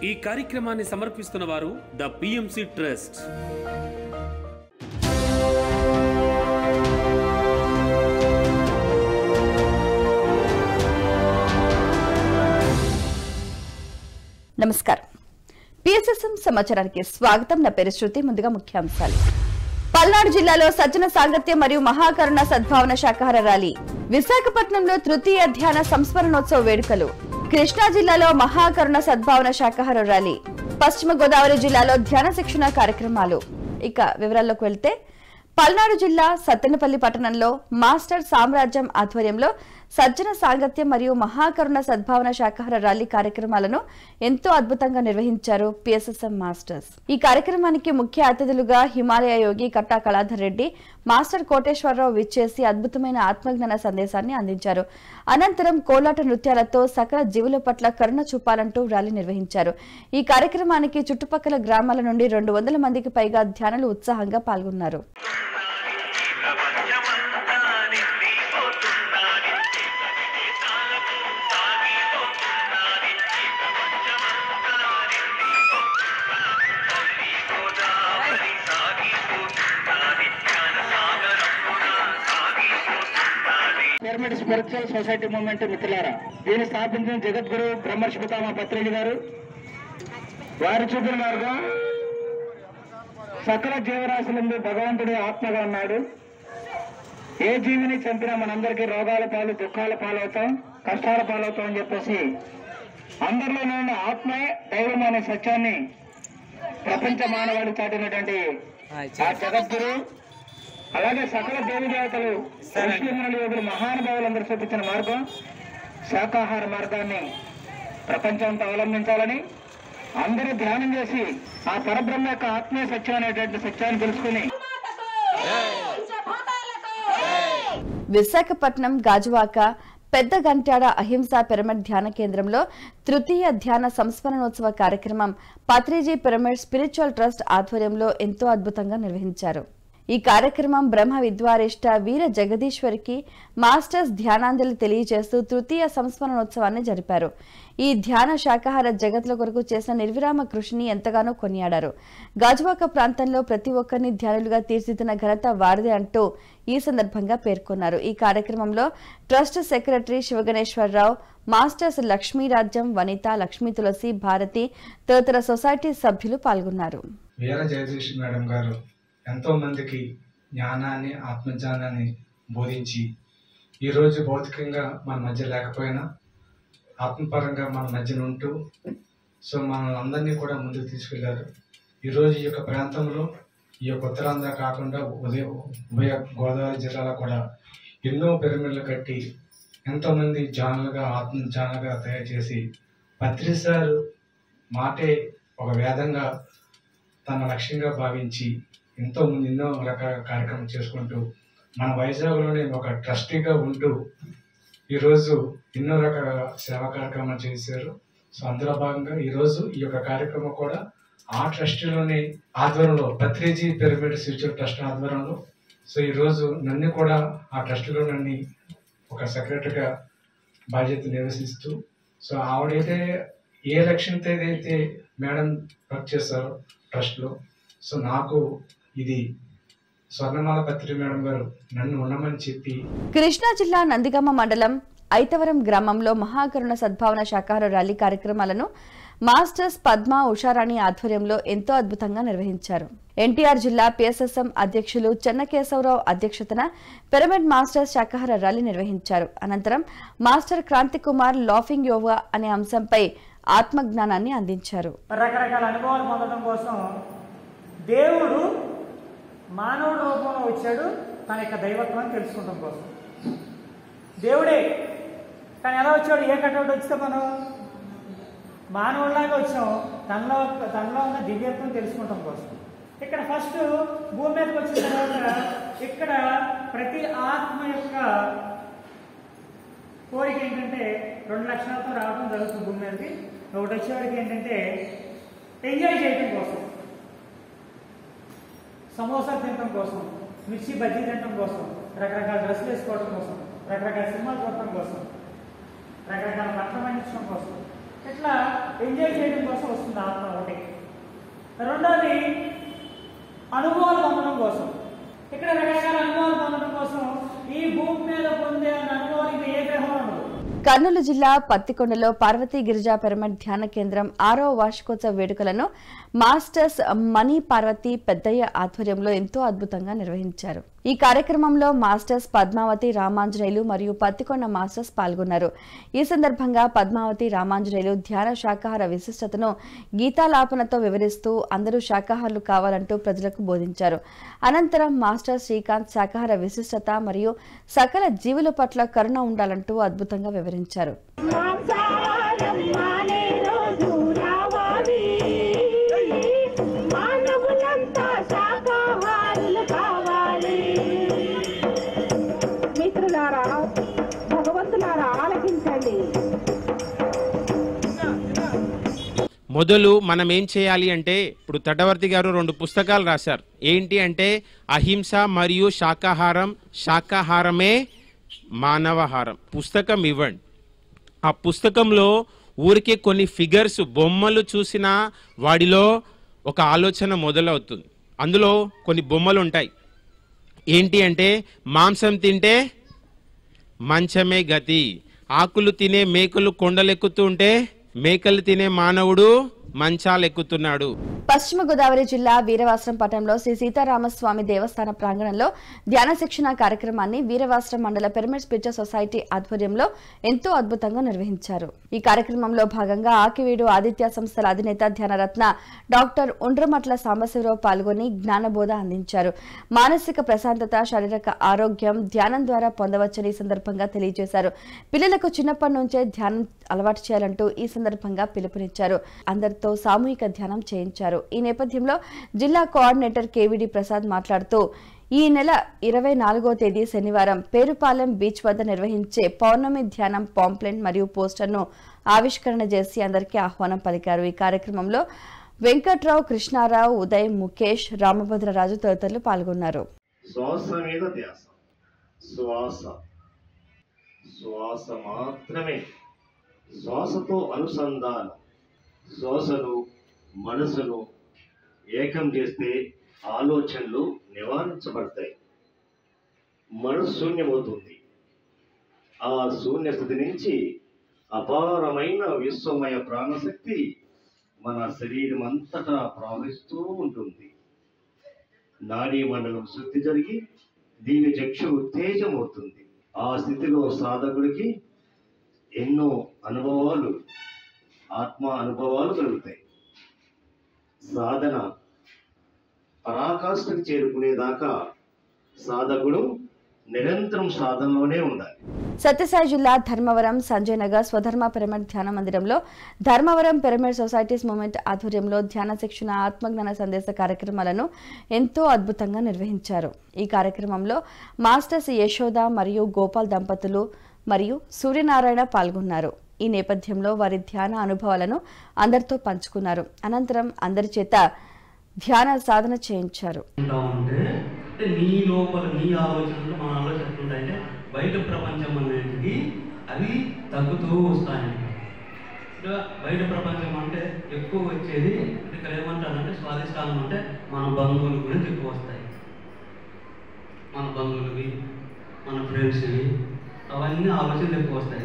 ఈ కార్యక్రమాన్ని సమర్పిస్తున్న వారు ద పిఎంసి ట్రస్ట్ నమస్కారం పిఎస్ఎస్ఎం సమాచారానికి స్వాగతం నా పేరు శృతి ముందుగా ముఖ్యాంశాలు పల్నాడు జిల్లాలో సజ్జన సాంగత్యం మరియు మహాకరుణ సద్భావన శాకాహార ర్యాలీ విశాఖపట్నంలో తృతీయ ధ్యాన సంస్మరణోత్సవ వేడుకలు కృష్ణా జిల్లాలో మహాకరుణ సద్భావన శాకాహార ర్యాలీ పశ్చిమ గోదావరి జిల్లాలో ధ్యాన శిక్షణ కార్యక్రమాలు ఇక వివరాల్లోకి వెళ్తే పల్నాడు జిల్లా సత్తెనపల్లి పట్టణంలో మాస్టర్ సామ్రాజ్యం ఆధ్వర్యంలో సజ్జన సాంగత్యం మరియు మహాకరుణ సద్భావన శాకాహార ర్యాలీ కార్యక్రమాలను ఎంతో అద్భుతంగా నిర్వహించారు పిఎస్ఎస్ఎం మాస్టర్స్ ఈ కార్యక్రమానికి ముఖ్య అతిథులుగా హిమాలయ యోగి కట్టా కళాధర్ రెడ్డి మాస్టర్ కోటేశ్వరరావు విచ్చేసి అద్భుతమైన ఆత్మజ్ఞాన సందేశాన్ని అందించారు అనంతరం కోలాట నృత్యాలతో సకల జీవుల పట్ల కరుణ చూపాలంటూ ర్యాలీ నిర్వహించారు ఈ కార్యక్రమానికి చుట్టుపక్కల గ్రామాల నుండి రెండు వందల మందికి పైగా ధ్యానులు ఉత్సాహంగా పాల్గొన్నారు పిరమిడ్ స్పిరిచువల్ సొసైటీ మూవ్మెంట్ మిత్రులారా దీన్ని స్థాపించిన జగద్గురు బ్రహ్మర్షి పితామ పత్రిజి గారు వారు చూపిన మార్గం సకల జీవరాశులందు భగవంతుడు ఆత్మగా ఉన్నాడు ఏ జీవిని చంపినా మనందరికీ రోగాల పాలు దుఃఖాల పాలవుతాం కష్టాల పాలవుతాం అని చెప్పేసి అందరిలోనే ఉన్న ఆత్మే దైవం అనే సత్యాన్ని ప్రపంచ మానవాళి చాటినటువంటి ఆ జగద్గురు అలాగే సకల దేవి దేవతలు ముస్లింల యోగులు మహానుభావులందరూ చూపించిన మార్గం శాకాహార మార్గాన్ని ప్రపంచం అంతా అవలంబించాలని అందరూ ధ్యానం చేసి ఆ పరబ్రహ్మ యొక్క ఆత్మీయ సత్యం అనేటువంటి సత్యాన్ని తెలుసుకుని విశాఖపట్నం గాజువాక పెద్ద గంట్యాడ అహింసా పిరమిడ్ ధ్యాన కేంద్రంలో తృతీయ ధ్యాన సంస్మరణోత్సవ కార్యక్రమం పత్రిజీ పిరమిడ్ స్పిరిచువల్ ట్రస్ట్ ఆధ్వర్యంలో ఎంతో అద్భుతంగా నిర్వహించారు ఈ కార్యక్రమం బ్రహ్మ విద్వారిష్ట వీర జగదీశ్వరికి మాస్టర్స్ ధ్యానాంజలి తెలియజేస్తూ తృతీయ సంస్మరణోత్సవాన్ని జరిపారు ఈ ధ్యాన శాకాహార జగత్ల కొరకు చేసిన నిర్విరామ కృషిని ఎంతగానో కొనియాడారు గాజువాక ప్రాంతంలో ప్రతి ఒక్కరిని ధ్యానులుగా తీర్చిదిద్దిన ఘనత వారిదే అంటూ ఈ సందర్భంగా పేర్కొన్నారు ఈ కార్యక్రమంలో trust secretary Sivaganeswararao masters Lakshmirajyam Vanitha Lakshmi Tulasi Bharathi తదితర సొసైటీ సభ్యులు పాల్గొన్నారు వీర జగదీష్ మేడం గారు ఎంతో మందికి జ్ఞానాన్ని ఆత్మజ్ఞానాన్ని బోధించి ఈరోజు భౌతికంగా మన మధ్య లేకపోయినా ఆత్మపరంగా మన మధ్యన ఉంటూ సో మనల్ని అందరినీ కూడా ముందుకు తీసుకెళ్లారు ఈరోజు ఈ యొక్క ప్రాంతంలో ఈ యొక్క ఉత్తరాంధ్ర కాకుండా ఉదయ ఉభయ గోదావరి జిల్లాలో కూడా ఎన్నో పిరమిడ్లు కట్టి ఎంతోమంది జానులుగా ఆత్మ జానులుగా తయారు చేసి పత్రి సార్ మాటే ఒక వేదంగా తన లక్ష్యంగా భావించి ఎంతో మంది ఎన్నో రకాల కార్యక్రమం చేసుకుంటూ మన వైజాగ్లోనే ఒక ట్రస్టీగా ఉంటూ ఈరోజు ఎన్నో రకాల సేవా కార్యక్రమాలు చేశారు సో అందులో భాగంగా ఈరోజు ఈ యొక్క కార్యక్రమం కూడా ఆ ట్రస్టీలోని ఆధ్వర్యంలో పత్రిజీ పిరమిడ్ ఫ్యూచర్ ట్రస్ట్ ఆధ్వర్యంలో సో ఈరోజు నన్ను కూడా ఆ ట్రస్టీలో నన్ను ఒక సెక్రటరీగా బాధ్యత నిర్వహిస్తూ సో ఆవిడైతే ఏ లక్ష్యంతో ఏదైతే మేడం వర్క్ చేస్తారో ట్రస్ట్లో సో నాకు ఇది స్వర్ణమాల పత్రి మేడం గారు నన్ను ఉండమని చెప్పి కృష్ణా జిల్లా నందిగామ మండలం ఐతవరం గ్రామంలో మహాకరుణ సద్భావన శాకాహార ర్యాలీ కార్యక్రమాలను మాస్టర్స్ పద్మ ఉషారాణి ఆధ్వర్యంలో ఎంతో అద్భుతంగా నిర్వహించారు ఎన్టీఆర్ జిల్లా పిఎస్ఎస్ఎం అధ్యక్షులు చెన్నకేశవరావు అధ్యక్షతన పిరమిడ్ మాస్టర్స్ శాకాహార ర్యాలీ నిర్వహించారు అనంతరం మాస్టర్ క్రాంతి కుమార్ లాఫింగ్ యోగా అనే అంశంపై ఆత్మజ్ఞానాన్ని అందించారు రకరకాల అనుభవాలు పొందడం కోసం దేవుడు మానవుడి రూపంలో వచ్చాడు తన యొక్క దైవత్వాన్ని తెలుసుకోవడం కోసం దేవుడే కానీ ఎలా వచ్చాడు ఏ కట్టవుడు వచ్చితే మనం మానవుడిలాగా వచ్చాం తనలో తనలో ఉన్న దివ్యత్వం తెలుసుకుంటాం కోసం ఇక్కడ ఫస్ట్ భూమి మీదకి వచ్చిన తర్వాత ఇక్కడ ప్రతి ఆత్మ యొక్క కోరిక ఏంటంటే రెండు లక్షణాలతో రావడం జరుగుతుంది భూమి మీదకి ఒకటి వచ్చేవాడికి ఏంటంటే ఎంజాయ్ చేయడం కోసం సమోసా తినడం కోసం మిర్చి బజ్జీ తినడం కోసం రకరకాల డ్రెస్సులు వేసుకోవడం కోసం రకరకాల సినిమాలు చూడటం కోసం రకరకాల బట్టలు పండించడం కోసం ఇట్లా ఎంజాయ్ చేయడం కోసం వస్తుంది ఆత్మ ఒకటి రెండోది అనుభవాలు పొందడం కోసం ఇక్కడ రకరకాల అనుభవాలు పొందడం కోసం ఈ భూమి మీద పొందే అన్న అనుభవాలు ఇంకా ఏ గ్రహం ఉండదు కర్నూలు జిల్లా పత్తికొండలో పార్వతీ గిరిజా పిరమిడ్ ధ్యాన కేంద్రం ఆరో వార్షికోత్సవ వేడుకలను మాస్టర్స్ మణి పార్వతి పెద్దయ్య ఆధ్వర్యంలో ఎంతో అద్భుతంగా నిర్వహించారు ఈ కార్యక్రమంలో మాస్టర్స్ పద్మావతి రామాంజనేయులు మరియు పత్తికొండ మాస్టర్స్ పాల్గొన్నారు ఈ సందర్భంగా పద్మావతి రామాంజనేయులు ధ్యాన శాకాహార విశిష్టతను గీతాలాపనతో వివరిస్తూ అందరూ శాకాహారులు కావాలంటూ ప్రజలకు బోధించారు అనంతరం మాస్టర్ శ్రీకాంత్ శాకాహార విశిష్టత మరియు సకల జీవుల పట్ల కరుణ ఉండాలంటూ అద్భుతంగా వివరించారు మాంసాహారం మానే రోజు రావాలి మానవులంతా శాకాహారులు కావాలి మిత్రులారా భగవంతులారా ఆలకించండి మొదలు మనం ఏం చేయాలి అంటే ఇప్పుడు తటవర్తి గారు రెండు పుస్తకాలు రాశారు ఏంటి అంటే అహింస మరియు శాకాహారం శాకాహారమే మానవహారం పుస్తకం ఇవ్వండి ఆ పుస్తకంలో ఊరికే కొన్ని ఫిగర్స్ బొమ్మలు చూసినా వాడిలో ఒక ఆలోచన మొదలవుతుంది అందులో కొన్ని బొమ్మలు ఉంటాయి ఏంటి అంటే మాంసం తింటే మంచమే గతి ఆకులు తినే మేకలు కొండలెక్కుతూ ఉంటే మేకలు తినే మానవుడు మంచాలెక్కుతున్నాడు పశ్చిమ గోదావరి జిల్లా వీరవాస్త్రం పట్టణంలో శ్రీ సీతారామస్వామి దేవస్థాన ప్రాంగణంలో ధ్యాన శిక్షణ కార్యక్రమాన్ని వీరవాస్త్రం మండల పిరమిడ్ స్పిరిచువల్ సొసైటీ ఆధ్వర్యంలో ఎంతో అద్భుతంగా నిర్వహించారు ఈ కార్యక్రమంలో భాగంగా ఆకివీడు ఆదిత్య సంస్థల అధినేత ధ్యానరత్న డాక్టర్ ఉండ్రమట్ల సాంబశివరావు పాల్గొని జ్ఞానబోధ అందించారు మానసిక ప్రశాంతత శారీరక ఆరోగ్యం ధ్యానం ద్వారా పొందవచ్చని ఈ సందర్భంగా తెలియజేశారు పిల్లలకు చిన్నప్పటి నుంచే ధ్యానం అలవాటు చేయాలంటూ ఈ సందర్భంగా పిలుపునిచ్చారు అందరితో సామూహిక ధ్యానం చేయించారు ఈ నేపథ్యంలో జిల్లా కోఆర్డినేటర్ కేవీడి ప్రసాద్ మాట్లాడుతూ ఈ నెల ఇరవై నాలుగో తేదీ శనివారం పేరుపాలెం బీచ్ వద్ద నిర్వహించే పౌర్ణమి ధ్యానం పాంప్లెంట్ మరియు పోస్టర్ను ఆవిష్కరణ చేసి అందరికీ ఆహ్వానం పలికారు ఈ కార్యక్రమంలో వెంకట్రావు కృష్ణారావు ఉదయ్ ముఖేష్ రామభద్రరాజు తదితరులు పాల్గొన్నారు శ్వాస మీద ధ్యాస శ్వాస శ్వాస మాత్రమే శ్వాసతో అనుసంధానం శ్వాసను మనసును ఏకం చేస్తే ఆలోచనలు నివారించబడతాయి మనసు శూన్యమవుతుంది ఆ శూన్య స్థితి నుంచి అపారమైన విశ్వమయ ప్రాణశక్తి మన శరీరం అంతటా ప్రవహిస్తూ ఉంటుంది నాడీ మండలం శుద్ధి జరిగి దీని చక్షు ఉత్తేజం అవుతుంది ఆ స్థితిలో సాధకుడికి ఎన్నో అనుభవాలు ఆత్మ అనుభవాలు కలుగుతాయి సాధన పరాకాష్ఠకు చేరుకునేదాకా సాధకుడు నిరంతరం సాధనలోనే ఉండాలి సత్యసాయి జిల్లా ధర్మవరం సంజయ్ నగర్ స్వధర్మ పిరమిడ్ ధ్యాన మందిరంలో ధర్మవరం పిరమిడ్ సొసైటీస్ మూమెంట్ ఆధ్వర్యంలో ధ్యాన శిక్షణ ఆత్మజ్ఞాన సందేశ కార్యక్రమాలను ఎంతో అద్భుతంగా నిర్వహించారు ఈ కార్యక్రమంలో మాస్టర్స్ యశోద మరియు గోపాల్ దంపతులు మరియు సూర్యనారాయణ పాల్గొన్నారు ఈ నేపథ్యంలో వారి ధ్యాన అనుభవాలను అందరితో పంచుకున్నారు అనంతరం అందరి చేత ధ్యాన సాధన చేయించారు ఉంటా ఉంటే అంటే నీ లోపల నీ ఆలోచనలు మన ఆలోచనలు ఎట్లుంటాయంటే బయట ప్రపంచం అనేది అవి తగ్గుతూ వస్తాయంట ఇంకా బయట ప్రపంచం అంటే ఎక్కువ వచ్చేది ఇక్కడ ఏమంటారంటే స్వాదిష్టానం అంటే మన బంధువుల గురించి ఎక్కువ వస్తాయి మన బంధువులవి మన ఫ్రెండ్స్వి అవన్నీ ఆలోచనలు ఎక్కువ వస్తాయి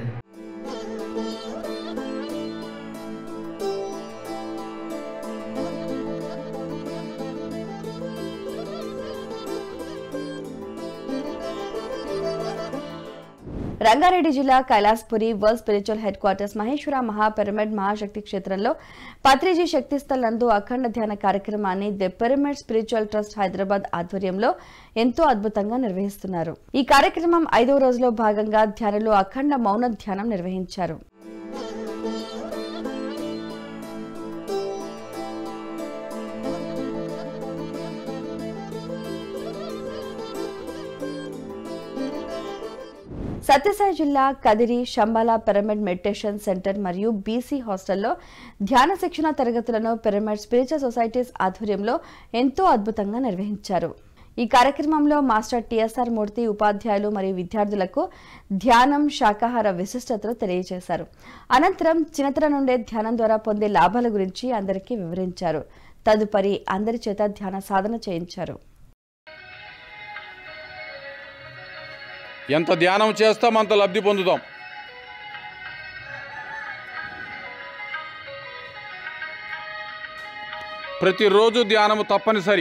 రంగారెడ్డి జిల్లా Kailaspuri world spiritual headquarters Maheshwara మహాపిరమిడ్ మహాశక్తి క్షేత్రంలో పత్రిజీ శక్తిస్థల్ నందు అఖండ ధ్యాన కార్యక్రమాన్ని the pyramid spiritual trust Hyderabad ఆధ్వర్యంలో ఎంతో అద్భుతంగా నిర్వహిస్తున్నారు ఈ కార్యక్రమం ఐదవ రోజులో భాగంగా ధ్యానంలో అఖండ మౌన ధ్యానం నిర్వహించారు సత్యసాయి జిల్లా Kadiri Shambala pyramid meditation centre మరియు బీసీ హాస్టల్లో ధ్యాన శిక్షణ తరగతులను పిరమిడ్ స్పిరిచువల్ సొసైటీస్ ఆధ్వర్యంలో ఎంతో అద్భుతంగా నిర్వహించారు ఈ కార్యక్రమంలో మాస్టర్ టిఎస్ఆర్ మూర్తి ఉపాధ్యాయులు మరియు విద్యార్థులకు ధ్యానం శాకాహార విశిష్టతలు తెలియజేశారు అనంతరం చిన్నతనం నుండే ధ్యానం ద్వారా పొందే లాభాల గురించి అందరికీ వివరించారు తదుపరి అందరి చేత ధ్యాన సాధన చేయించారు ఎంత ధ్యానం చేస్తాం అంత లబ్ధి పొందుతాం ప్రతిరోజు ధ్యానము తప్పనిసరి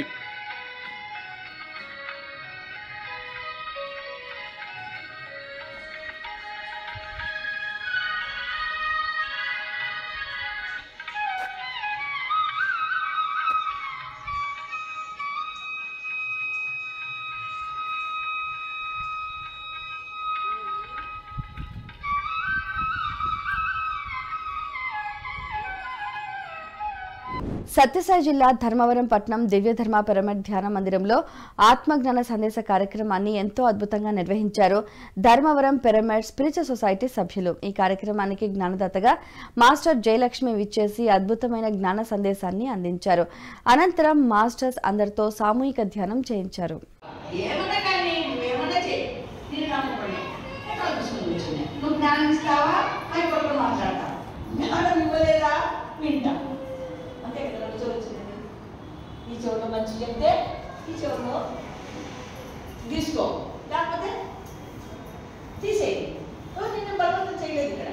సత్యసాయి జిల్లా ధర్మవరం పట్నం దివ్య ధర్మ పిరమిడ్ ధ్యాన మందిరంలో ఆత్మజ్ఞాన సందేశ కార్యక్రమాన్ని ఎంతో అద్భుతంగా నిర్వహించారు ధర్మవరం పిరమిడ్ స్పిరిచువల్ సొసైటీ సభ్యులు ఈ కార్యక్రమానికి జ్ఞానదాతగా మాస్టర్ జయలక్ష్మి విచ్చేసి అద్భుతమైన జ్ఞాన సందేశాన్ని అందించారు అనంతరం మాస్టర్స్ అందరితో సామూహిక ధ్యానం చేయించారు ఏమన్నా కానీ నువ్వేమన్నా చేయి నేను నమ్మకమే కలుపుకొని కూర్చున్నా నువ్వు జ్ఞానం ఇస్తావా అని కొడుకు మాట్లాడతావు జ్ఞానం ఇవ్వలేదా వింటా అంతే కదా రెండు చెవులు వచ్చింది ఈ చెవులో మంచి చెప్తే ఈ చెవులో తీసుకో లేకపోతే తీసేయి ఓ, నిన్ను బలవంతం చేయలేదు ఇక్కడ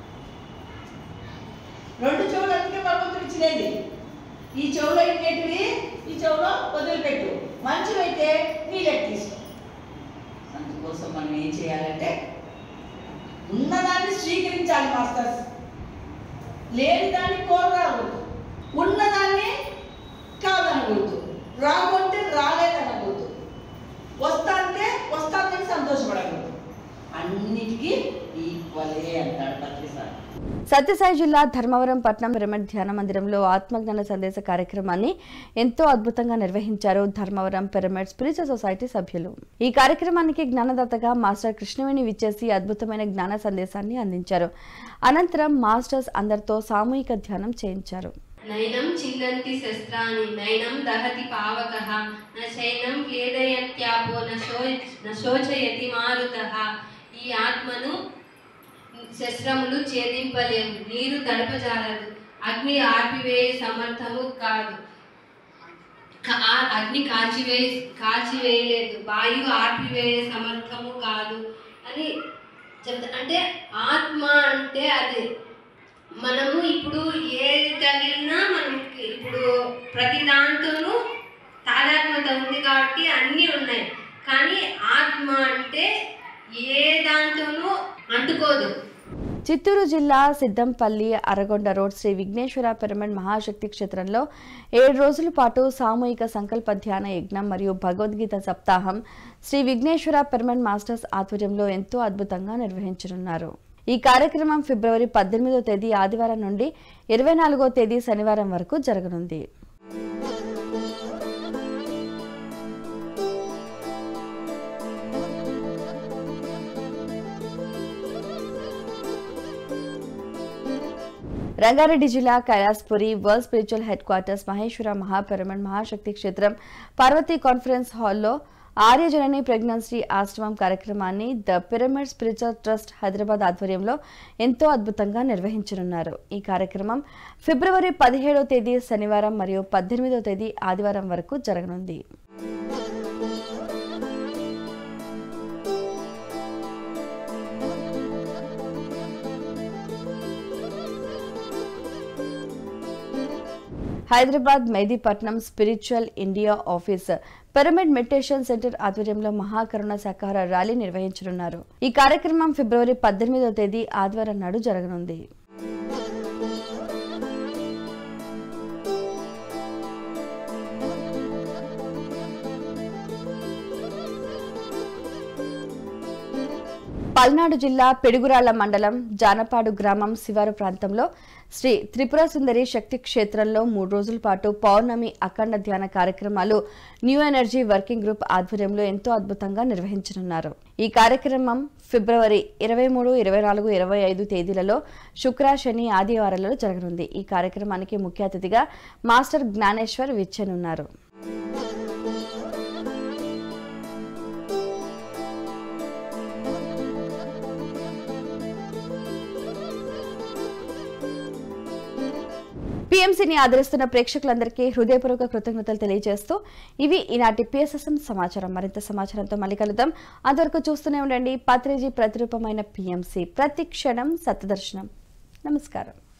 రెండు చెవులు అందుకే భగవంతుడు ఇచ్చినది ఈ చెవులో ఇంకేటివి ఈ చెవులో వదిలిపెట్టు మంచివైతే నీళ్ళకి తీసుకో అందుకోసం మనం ఏం చేయాలంటే ఉన్నదాన్ని స్వీకరించాలి మాస్టర్స్ లేని దాన్ని కోరరాకూడదు ఉన్నదాన్ని కాదనకూడదు రావు అంటే రాలేదనకూడదు వస్తా అంటే వస్తానని సంతోషపడకూడదు అన్నిటికీ ఈక్వలే అంటాడు ప్రతిసారి సత్యసాయి జిల్లా ధర్మవరం పట్నం పిరమిడ్ ధ్యాన మందిరంలో ఆత్మజ్ఞాన సందేశ కార్యక్రమాన్ని ఎంతో అద్భుతంగా నిర్వహించారు ధర్మవరం పిరమిడ్ స్పిరిచువల్ సొసైటీ సభ్యులు ఈ కార్యక్రమానికి జ్ఞానదాతగా మాస్టర్ కృష్ణవేణి విచ్చేసి అద్భుతమైన జ్ఞాన సందేశాన్ని అందించారు అనంతరం మాస్టర్స్ అందరితో సామూహిక ధ్యానం చేయించారు నైనం చిందంతి శస్త్రాన్ని నైనం దహతి పావకః న చైనం క్లేదయత్యాపో న శో న శోచయతి మారుతః ఈ ఆత్మను శస్త్రములు ఛేదింపలేము నీరు తడపజాలదు అగ్ని ఆర్పివేయ సమర్థము కాదు కా- ఆ అగ్ని కాల్చివేయ కాల్చివేయలేదు వాయువు ఆర్పివేయ సమర్థము కాదు అని చెప్తా అంటే ఆత్మ అంటే అది మనము ఇప్పుడు ఏది తగిలినా మనకి ఇప్పుడు ప్రతి దాంతోనూ తాదాత్మ్యత ఉంది కాబట్టి అన్నీ ఉన్నాయి కానీ ఆత్మ అంటే ఏ దాంతోనూ అంటుకోదు చిత్తూరు జిల్లా సిద్దంపల్లి అరగొండ రోడ్ శ్రీ విఘ్నేశ్వర పిరమిడ్ మహాశక్తి క్షేత్రంలో ఏడు రోజుల పాటు సామూహిక సంకల్ప ధ్యాన యజ్ఞం మరియు భగవద్గీత సప్తాహం శ్రీ విఘ్నేశ్వర పిరమిడ్ మాస్టర్స్ ఆధ్వర్యంలో ఎంతో అద్భుతంగా నిర్వహించనున్నారు ఈ కార్యక్రమం ఫిబ్రవరి పద్దెనిమిదో తేదీ ఆదివారం నుండి ఇరవై నాలుగో తేదీ శనివారం వరకు జరగనుంది రంగారెడ్డి జిల్లా Kailaspuri world spiritual headquarters Maheshwara మహాపిరమిడ్ మహాశక్తి క్షేత్రం పార్వతీ కాన్ఫరెన్స్ హాల్లో ఆర్యజనని ప్రెగ్నెన్సీ ఆశ్రమం కార్యక్రమాన్ని the pyramid spiritual trust Hyderabad ఆధ్వర్యంలో ఎంతో అద్భుతంగా నిర్వహించనున్నారు ఈ కార్యక్రమం ఫిబ్రవరి పదిహేడవ తేదీ శనివారం మరియు పద్దెనిమిదవ తేదీ ఆదివారం వరకు జరగనుంది Hyderabad Mehdipatnam spiritual India office pyramid meditation centre ఆధ్వర్యంలో మహాకరుణ శాఖాహార ర్యాలీ నిర్వహించనున్నారు ఈ కార్యక్రమం ఫిబ్రవరి పద్దెనిమిదవ తేదీ ఆదివారం నాడు జరగనుంది పల్నాడు జిల్లా పిడుగురాళ్ల మండలం జానపాడు గ్రామం శివారు ప్రాంతంలో శ్రీ త్రిపుర సుందరి శక్తి క్షేత్రంలో మూడు రోజుల పాటు పౌర్ణమి అఖండ ధ్యాన కార్యక్రమాలు న్యూ ఎనర్జీ వర్కింగ్ గ్రూప్ ఆధ్వర్యంలో ఎంతో అద్భుతంగా నిర్వహించనున్నారు ఈ కార్యక్రమం ఫిబ్రవరి ఇరవై మూడు ఇరవై నాలుగు ఇరవై ఐదు తేదీలలో శుక్ర శని ఆదివారాలలో జరగనుంది ఈ కార్యక్రమానికి ముఖ్య అతిథిగా మాస్టర్ జ్ఞానేశ్వర్ విచ్చెనున్నారు పిఎంసీని ఆదరిస్తున్న ప్రేక్షకులందరికీ హృదయపూర్వక కృతజ్ఞతలు తెలియజేస్తూ ఇవి ఈనాటి పిఎస్ఎస్ఎం సమాచారం మరింత సమాచారంతో మళ్ళీ కలుద్దాం అంతవరకు చూస్తూనే ఉండండి పత్రిజీ ప్రతిరూపమైన పిఎంసీ ప్రతి క్షణం సత్యదర్శనం నమస్కారం